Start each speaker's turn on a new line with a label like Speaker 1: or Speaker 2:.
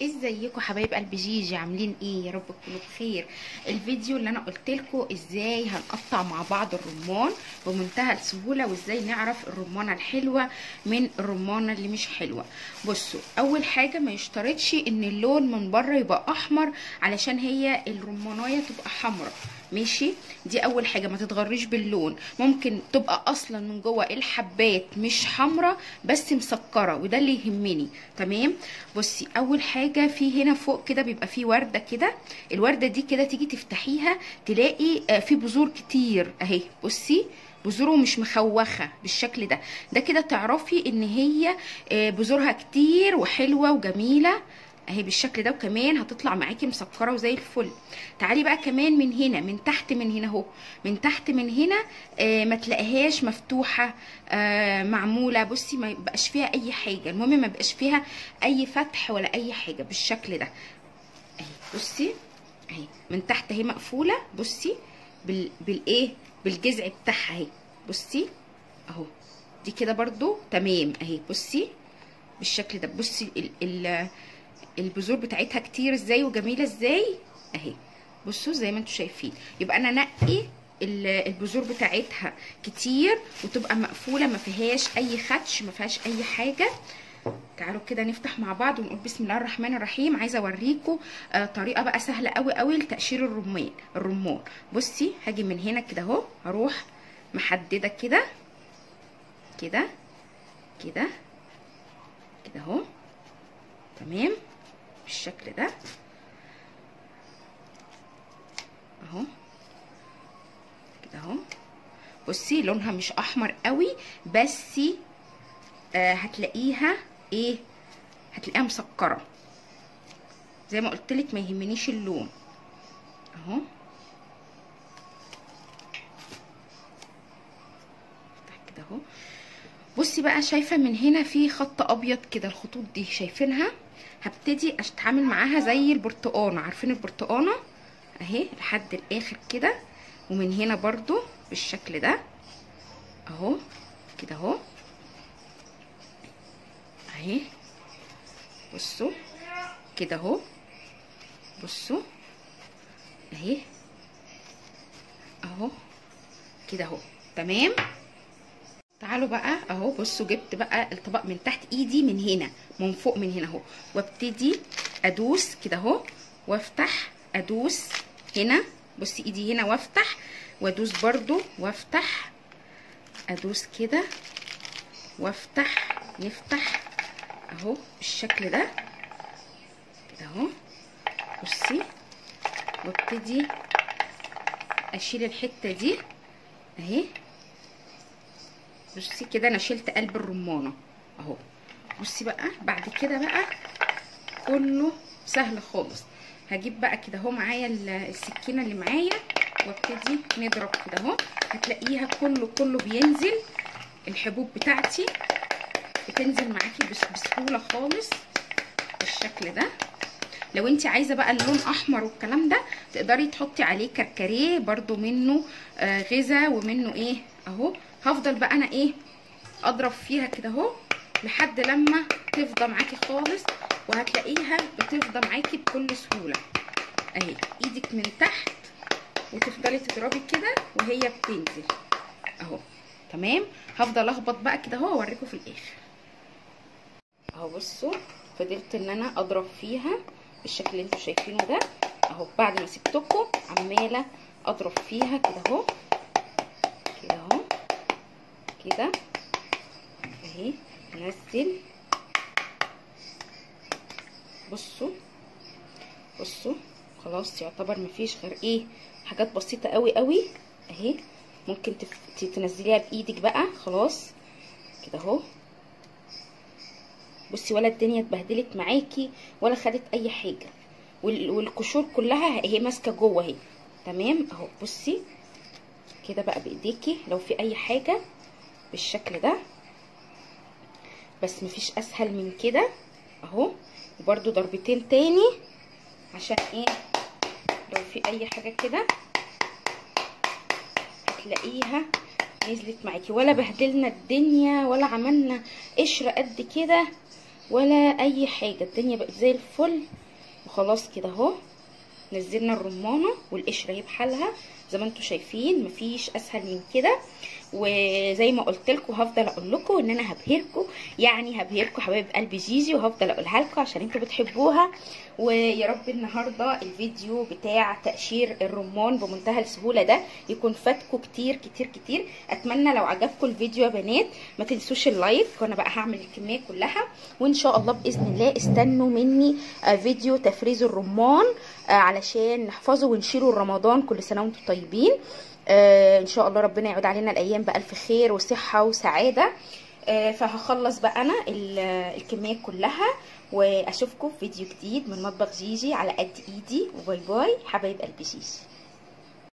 Speaker 1: ازيكم حبايب قلب جيجي عاملين ايه يا رب تكونوا بخير الفيديو اللي انا قلت لكم ازاي هنقطع مع بعض الرمان بمنتهى السهوله وازاي نعرف الرمانه الحلوه من الرمانه اللي مش حلوه بصوا اول حاجه ما يشترطش ان اللون من بره يبقى احمر علشان هي الرمانايه تبقى حمراء ماشي دي اول حاجه ما تتغريش باللون ممكن تبقى اصلا من جوه الحبات مش حمراء بس مسكره وده اللي يهمني تمام بصي اول حاجه في هنا فوق كده بيبقى في ورده كده الورده دي كده تيجي تفتحيها تلاقي آه في بذور كتير اهي بصي بذوره مش مخوخه بالشكل ده ده كده تعرفي ان هي آه بذورها كتير وحلوه وجميله اهي بالشكل ده وكمان هتطلع معاكي مسكره وزي الفل تعالي بقى كمان من هنا من تحت من هنا اهو من تحت من هنا آه ما تلاقيهاش مفتوحه آه معموله بصي ما يبقاش فيها اي حاجه المهم ما يبقاش فيها اي فتح ولا اي حاجه بالشكل ده اهي بصي اهي من تحت اهي مقفوله بصي بال بالايه بالجذع بتاعها اهي بصي اهو دي كده برضو تمام اهي بصي بالشكل ده بصي ال ال البذور بتاعتها كتير ازاي وجميله ازاي اهي بصوا زي ما انتم شايفين يبقى انا نقي البذور بتاعتها كتير وتبقى مقفوله ما فيهاش اي خدش ما فيهاش اي حاجه تعالوا كده نفتح مع بعض ونقول بسم الله الرحمن الرحيم عايزه اوريكم آه طريقه بقى سهله قوي قوي لتقشير الرمان الرمان بصي هاجي من هنا كده اهو هروح محدده كده كده كده كده اهو تمام بالشكل ده اهو كده اهو بصي لونها مش احمر قوي بس آه هتلاقيها ايه هتلاقيها مسكره زي ما قلت لك ما يهمنيش اللون اهو كده اهو بصي بقى شايفه من هنا في خط ابيض كده الخطوط دي شايفينها هبتدي اتعامل معاها زي البرتقانه عارفين البرتقانه اهي لحد الاخر كده ومن هنا برضو بالشكل ده اهو كده اهو اهي بصوا كده اهو بصوا اهي اهو كده اهو تمام تعالوا بقى اهو بصوا جبت بقى الطبق من تحت ايدي من هنا من فوق من هنا اهو وابتدي ادوس كده اهو وافتح ادوس هنا بصي ايدي هنا وافتح وادوس برضو وافتح ادوس كده وافتح نفتح اهو بالشكل ده كده اهو بصي وابتدي اشيل الحته دي اهي بصي كده انا شلت قلب الرمانه اهو بصي بقى بعد كده بقى كله سهل خالص هجيب بقى كده اهو معايا السكينه اللي معايا وابتدي نضرب كده اهو هتلاقيها كله كله بينزل الحبوب بتاعتي بتنزل معاكي بسهوله خالص بالشكل ده لو انت عايزه بقى اللون احمر والكلام ده تقدري تحطي عليه كركريه برده منه آه غذا ومنه ايه اهو هفضل بقى انا ايه اضرب فيها كده اهو لحد لما تفضى معاكي خالص وهتلاقيها بتفضى معاكي بكل سهوله اهي ايدك من تحت وتفضلي تضربي كده وهي بتنزل اهو تمام هفضل اخبط بقى كده اهو واوريكم في الاخر اهو بصوا فضلت ان انا اضرب فيها بالشكل اللي انتوا شايفينه ده اهو بعد ما سبتكم عماله اضرب فيها كده اهو كده اهو كده اهي نزل بصوا بصوا خلاص يعتبر مفيش غير ايه حاجات بسيطه قوي قوي اهي ممكن تنزليها بايدك بقى خلاص كده اهو بصي ولا الدنيا اتبهدلت معاكي ولا خدت اي حاجه والقشور كلها هي ماسكه جوه اهي تمام اهو بصي كده بقى بايديكي لو في اي حاجه بالشكل ده بس مفيش اسهل من كده اهو وبرده ضربتين تاني عشان ايه لو في اي حاجه كده هتلاقيها نزلت معاكي ولا بهدلنا الدنيا ولا عملنا قشر قد كده ولا اي حاجه الدنيا بقت زي الفل وخلاص كده اهو نزلنا الرمانه والقشره هي بحالها زي ما انتم شايفين مفيش اسهل من كده وزي ما قلت لكم هفضل اقول لكم ان انا هبهركم يعني هبهركم حبايب قلبي جيجي وهفضل اقولها لكم عشان انتوا بتحبوها ويا رب النهارده الفيديو بتاع تقشير الرمان بمنتهى السهوله ده يكون فاتكم كتير كتير كتير اتمنى لو عجبكم الفيديو يا بنات ما تنسوش اللايك وانا بقى هعمل الكميه كلها وان شاء الله باذن الله استنوا مني فيديو تفريز الرمان علشان نحفظه ونشيله رمضان كل سنه وانتم طيبين آه ان شاء الله ربنا يعود علينا الايام بالف خير وصحه وسعاده آه فهخلص بقى انا الكميه كلها واشوفكم في فيديو جديد من مطبخ جيجي على قد ايدي وباي باي حبايب قلبي جيجي